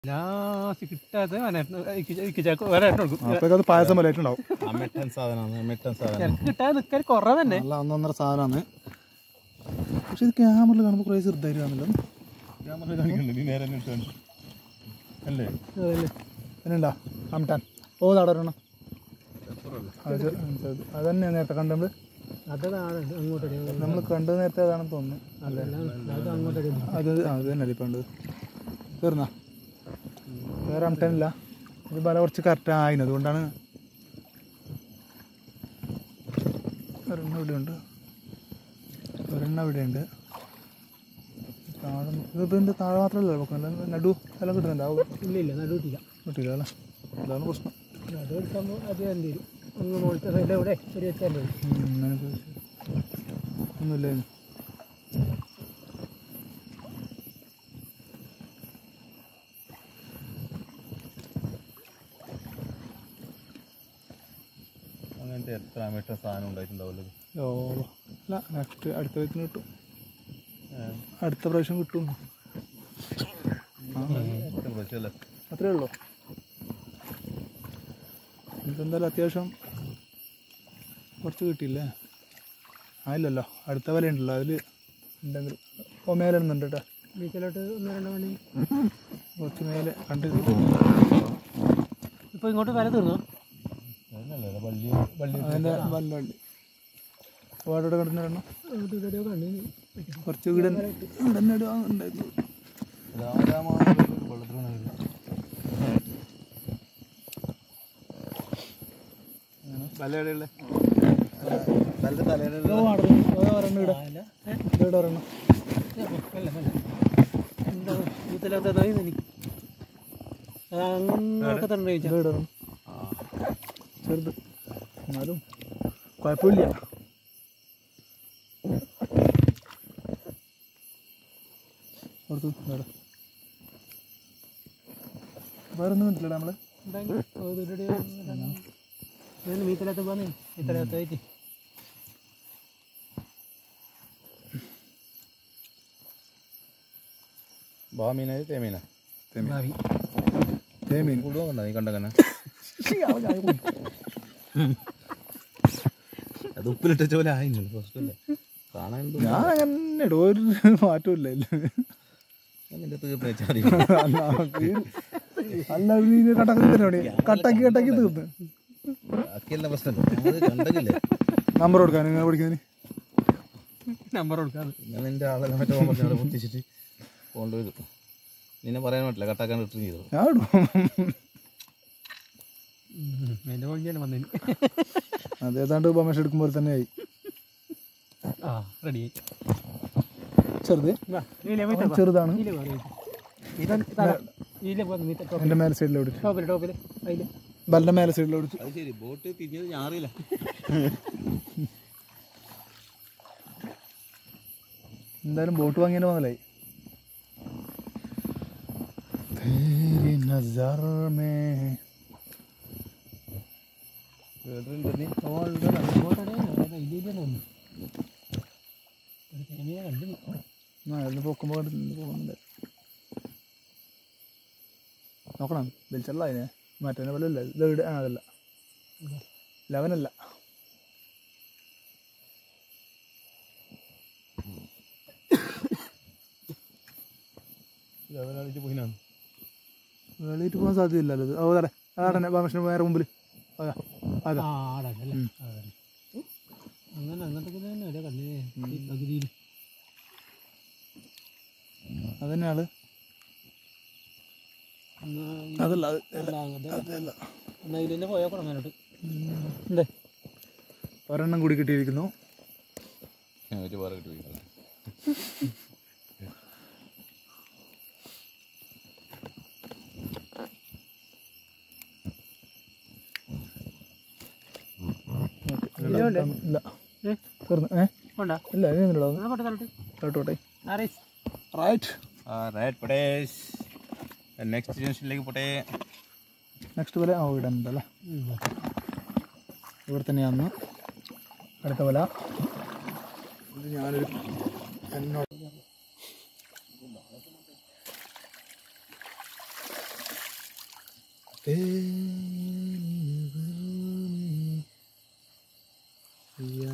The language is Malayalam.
ലാസ്റ്റ് കിട്ടാതെ ചാക്ക് വേറെ ഏട്ടൻ കൊടുക്കും അപ്പോഴേക്കും അത് പായസം പോലെ ആയിട്ടുണ്ടാവും ആ മെട്ടൻ സാധനമാണ് മെട്ടൻ സാധനം ചിലക്ക് കിട്ടാതെ നിൽക്കാൻ കുറവ് തന്നെ നല്ല ഒന്നൊന്നര സാധനമാണ് പക്ഷെ ഇത് ക്യാമറയിൽ കാണുമ്പോൾ കുറേ ചെറുതായിട്ട് കാണില്ല ക്യാമറ കാണിക്കണ്ടേ നീ നേരെ ഇട്ട് കാണിച്ചു അല്ലേ പിന്നെന്താ അമിട്ടാൻ ഓ നടണം അത് അത് തന്നെ നേരത്തെ കണ്ടത് അതാണ് അങ്ങോട്ടടി നമ്മൾ കണ്ടത് നേരത്തെ അതാണെന്ന് തോന്നുന്നു അത് അങ്ങോട്ടടി അത് ആ, അത് തന്നെ ഇപ്പം കണ്ടത് തീർന്നാ വേറെ അമിട്ടാനില്ല ഇത് ബല കുറച്ച് കറക്റ്റ് ആയിന് അതുകൊണ്ടാണ് ഒരെണ്ണം ഇവിടെ ഉണ്ട് ഒരെണ്ണം ഇവിടെ ഉണ്ട് താഴെ ഇതിപ്പോൾ ഇതിൻ്റെ താഴെ മാത്രമല്ല വെക്കുന്നത് നടു എല്ലാം കിട്ടുന്നുണ്ടാവും ഇല്ല ഇല്ല നടുവിട്ടില്ല കിട്ടില്ല അല്ലേ അതാണ് പ്രശ്നം നടു എടുക്കുമ്പോൾ അത് എന്ത് ചെയ്യും അങ്ങ് മുകളിലത്തെ സൈഡിൽ എവിടെ ഒരു വെച്ചാൽ ഉം, അങ്ങനെയൊക്കെ ഒന്നുമില്ല ഇനി. അങ്ങനത്തെ എത്ര മെട്ടൻ സാധനം ഉണ്ടായിട്ടുണ്ടാവില്ല ഓ അല്ല നെക്സ്റ്റ് അടുത്ത വീക്കിന് കിട്ടും അടുത്ത പ്രാവശ്യം കിട്ടും പ്രശ്നമല്ലേ അത്രേ ഉള്ളൂ എന്തായാലും അത്യാവശ്യം കുറച്ച് കിട്ടിയില്ലേ ആയില്ലല്ലോ അടുത്ത വില ഉണ്ടല്ലോ അതിൽ ഉണ്ടെങ്കിൽ ഓ മേലെ ഇടുന്നുണ്ട് കേട്ടോ ബീച്ചിലോട്ട് ഒന്ന് രണ്ട് മണി കുറച്ച് മേലെ കണ്ട് ഇപ്പോൾ ഇങ്ങോട്ട് വില തീർന്നു അതല്ലേ വള്ളി വള്ളി അതിൻ്റെ വല്ല വള്ളി വാടോടെ കിടന്നിടണം അങ്ങോട്ട് ഇതൊരു കണ്ണി കുറച്ച് വീട് തന്നെ ഇടുക ഉണ്ടായിരുന്നു തലയുടെ നല്ല തലയുടെ ഒരെണ്ണം ഇടാം ഇവിടെ ഒരെണ്ണം എന്താ കൂത്തലാത്തതായി എനിക്ക് അത് അങ്ങോട്ട് തന്നെ ചോദിച്ചാൽ ഇവിടെ ഒരെണ്ണം ചെറുത് എന്നാലും കുഴപ്പമില്ല കൊടുത്തു വേറെ വേറെ ഒന്നും കണ്ടില്ലടാ നമ്മള് മീത്തലാത്ത പോന്നെ മീത്തലാത്തായിട്ട് ബാമീനായി തേമീന ഭാവി തേമീൻ കൂടുന്നുണ്ടോ നീ കണ്ടങ്ങനെ അത് ഉപ്പിലിട്ട പോലെ ആയിരുന്നു പ്രശ്നമില്ല കാണാൻ ഞാൻ അങ്ങനെ ഇടും ഒരു മാറ്റമില്ല ഇല്ല നിന്റെ തീർന്നു വെച്ചാൽ അല്ല നീ കട്ടാക്കി തന്നെയാണ് കട്ടാക്കി കട്ടാക്കി തീർന്ന് ബാക്കിയെല്ലാം പ്രശ്നമില്ല അത് കണ്ടെങ്കിലേ നമ്പർ കൊടുക്കാൻ നിങ്ങൾ പഠിക്കുന്നതിന് നമ്പർ കൊടുക്കാതെ ഞാൻ നിന്റെ ആളെ മറ്റേ പറഞ്ഞ പൊട്ടിച്ചിട്ട് കൊണ്ടുപോയത് നിന്നെ പറയാൻ പറ്റില്ല കട്ടാക്കാൻ റിട്ടേൺ ചെയ്തത് ഞാൻ ഇടും എൻ്റെ വഴിയാണ് വന്നതിന് അത് ഏതാണ്ട് ഉപമേഷ എടുക്കുമ്പോൾ തന്നെ ആയി ആ റെഡി ചെറുത് നീല അവൻ ചെറുതാണ് നീല നീല പോന്ന് മീത്ത ടോപ്പ് എൻ്റെ മേലെ സൈഡിലോട്ട് ടോപ്പിൽ ടോപ്പിൽ അതിൽ ബലിൻ്റെ മേലെ സൈഡിലോട്ട് അത് ശരി ബോട്ട് തിരിഞ്ഞത് ഞാൻ അറിയില്ല എന്തായാലും ബോട്ട് വാങ്ങിയാൽ വന്നലായി तेरी नजर में കേട്ടിട്ടുണ്ട് നീ ആ അതിന് പൊക്കുമ്പോൾ പോകുന്നുണ്ട് നോക്കണം വലിച്ചല്ല അതിനെ മറ്റേ പോലെ അല്ല ഇത് ഇവിടെ ആ അതല്ല ലെവനല്ല ലെവലടിച്ച് പോയിനാണ് വെളിയിട്ട് പോകാൻ സാധ്യതയില്ലല്ലോ ഇത് ഓ അതെ അതാണ് ബാമേഷിന് വേറെ മുമ്പിൽ അതാ അതാ അങ്ങനെ അങ്ങനത്തെ തന്നെ അല്ലേ കണ്ടില്ലേ ഈ പകുതിയിൽ അതന്നെ ആള് എന്നാ ഈ- അതല്ല അത് അല്ല, അങ്ങനത്തെ അതല്ല എന്നാ ഇതിൽ തന്നെ പോയാൽ അങ്ങോട്ട് എന്തേ ഒരെണ്ണം കൂടി കിട്ടിയിരിക്കുന്നു ഒരു വേറെ കിട്ടി പോയി ഇല്ല ഏ? തീർന്നു ഏ ഉണ്ടോ ഇല്ല ഇനി എന്തിനാ എന്നാ പോട്ടെ തലട്ട് കേട്ടോട്ടെ ആറേസ് റൈറ്റ് ആ റൈറ്റ് പടേഷ് നെക്സ്റ്റ് ജംഗ്ഷനിലേക്ക് പോട്ടെ നെക്സ്റ്റ് പോലെ ആ ഇവിടെ ഉണ്ടല്ലേ ഇവിടെ തന്നെയാണ് അടുത്ത വല ഇത് ഞാനൊരു എന്നോട് തേനിന് വെറുമേ